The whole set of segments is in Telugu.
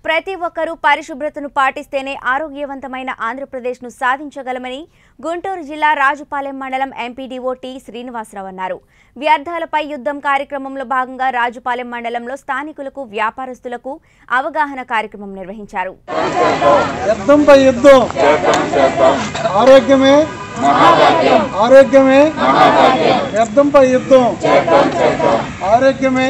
ప్రతి ఒక్కరూ పరిశుభ్రతను పాటిస్తేనే ఆరోగ్యవంతమైన ఆంధ్రప్రదేశ్ను సాధించగలమని గుంటూరు జిల్లా రాజుపాలెం మండలం ఎంపీడీఓ టి శ్రీనివాసరావు అన్నారు వ్యర్థాలపై యుద్ధం కార్యక్రమంలో భాగంగా రాజుపాలెం మండలంలో స్థానికులకు వ్యాపారస్తులకు అవగాహన కార్యక్రమం నిర్వహించారు యుద్ధంపై యుద్ధం ఆరోగ్యమే ఆరోగ్యమే యుద్ధంపై యుద్ధం ఆరోగ్యమే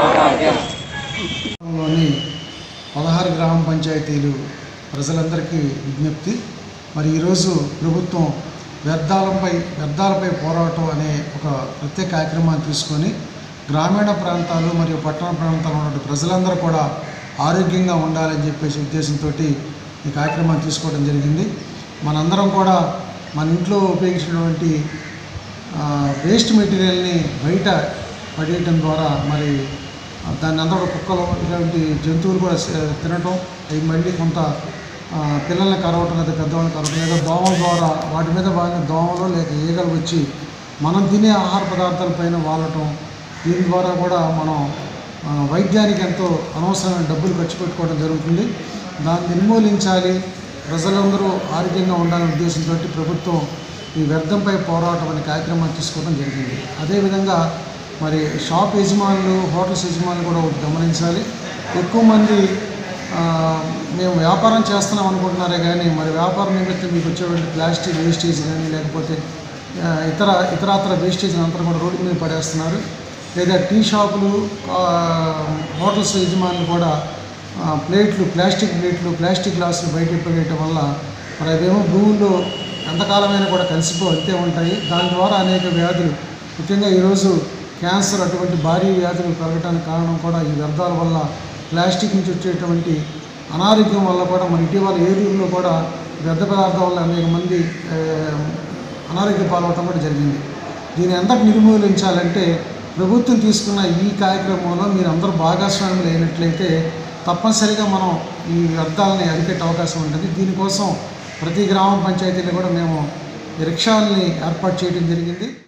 లోని పదహారు గ్రామ పంచాయతీలు ప్రజలందరికీ విజ్ఞప్తి మరి ఈరోజు ప్రభుత్వం వ్యర్థాలపై వ్యర్థాలపై పోరాటం అనే ఒక ప్రత్యేక కార్యక్రమాన్ని తీసుకొని గ్రామీణ ప్రాంతాలు మరియు పట్టణ ప్రాంతాల్లో ఉన్న ప్రజలందరూ కూడా ఆరోగ్యంగా ఉండాలని చెప్పేసి ఉద్దేశంతో ఈ కార్యక్రమాన్ని తీసుకోవడం జరిగింది మనందరం కూడా మన ఇంట్లో ఉపయోగించినటువంటి వేస్ట్ మెటీరియల్ని బయట పడేయటం ద్వారా మరి ఆ, దాన్ని అందరూ కుక్కలు ఇలాంటి జంతువులు కూడా స- తినటం అవి మళ్ళీ కొంత ఆ, పిల్లల్ని కరవటం లేదా పెద్దవాళ్ళని కరవటం లేదా దోమల ద్వారా వాటి మీద బాగా దోమలు లేక ఈగలు వచ్చి మనం తినే ఆహార పదార్థాలపైన వాలటం దీని ద్వారా కూడా మనం ఆ, వైద్యానికి ఎంతో అనవసరమైన డబ్బులు ఖర్చు పెట్టుకోవడం జరుగుతుంది దాన్ని నిర్మూలించాలి ప్రజలందరూ ఆరోగ్యంగా ఉండాలనే ఉద్దేశంతో ప్రభుత్వం ఈ వ్యర్థంపై పోరాటం అనే కార్యక్రమాన్ని తీసుకోవడం జరిగింది అదేవిధంగా మరి షాప్ యజమానులు హోటల్స్ యజమానులు కూడా ఒకటి గమనించాలి ఎక్కువ మంది ఆ, మేము వ్యాపారం చేస్తున్నాం అనుకుంటున్నారే కానీ మరి వ్యాపారం నిమిత్తం మీకు వచ్చేటువంటి ప్లాస్టిక్ వేస్టేజ్ కానీ లేకపోతే ఆ, ఇతర ఇతరాతర వేస్టేజ్ అంతా కూడా రోడ్డు మీద పడేస్తున్నారు లేదా టీ షాపులు ఆ, హోటల్స్ యజమానులు కూడా ఆ, ప్లేట్లు ప్లాస్టిక్ ప్లేట్లు ప్లాస్టిక్ గ్లాసులు బయట పడేయటం వల్ల మరి అవేమో భూముల్లో ఎంతకాలమైనా కూడా కలిసిపో అంతే ఉంటాయి దాని ద్వారా అనేక వ్యాధులు ముఖ్యంగా ఈరోజు క్యాన్సర్ అటువంటి భారీ వ్యాధులు పెరగడానికి కారణం కూడా ఈ వ్యర్థాల వల్ల ప్లాస్టిక్ నుంచి వచ్చేటువంటి అనారోగ్యం వల్ల కూడా మన ఇటీవల ఏలూరులో కూడా వ్యర్థ పదార్థాల వల్ల అనేక మంది ఆ, అనారోగ్య పాలవటం కూడా జరిగింది దీని ఎంతటి నిర్మూలించాలంటే ప్రభుత్వం తీసుకున్న ఈ కార్యక్రమంలో మీరు అందరూ భాగస్వాములు అయినట్లయితే తప్పనిసరిగా మనం ఈ వ్యర్థాలని అరికట్టే అవకాశం ఉంటుంది దీనికోసం ప్రతి గ్రామ పంచాయతీలో కూడా మేము ఈ రిక్షాలని ఏర్పాటు చేయడం జరిగింది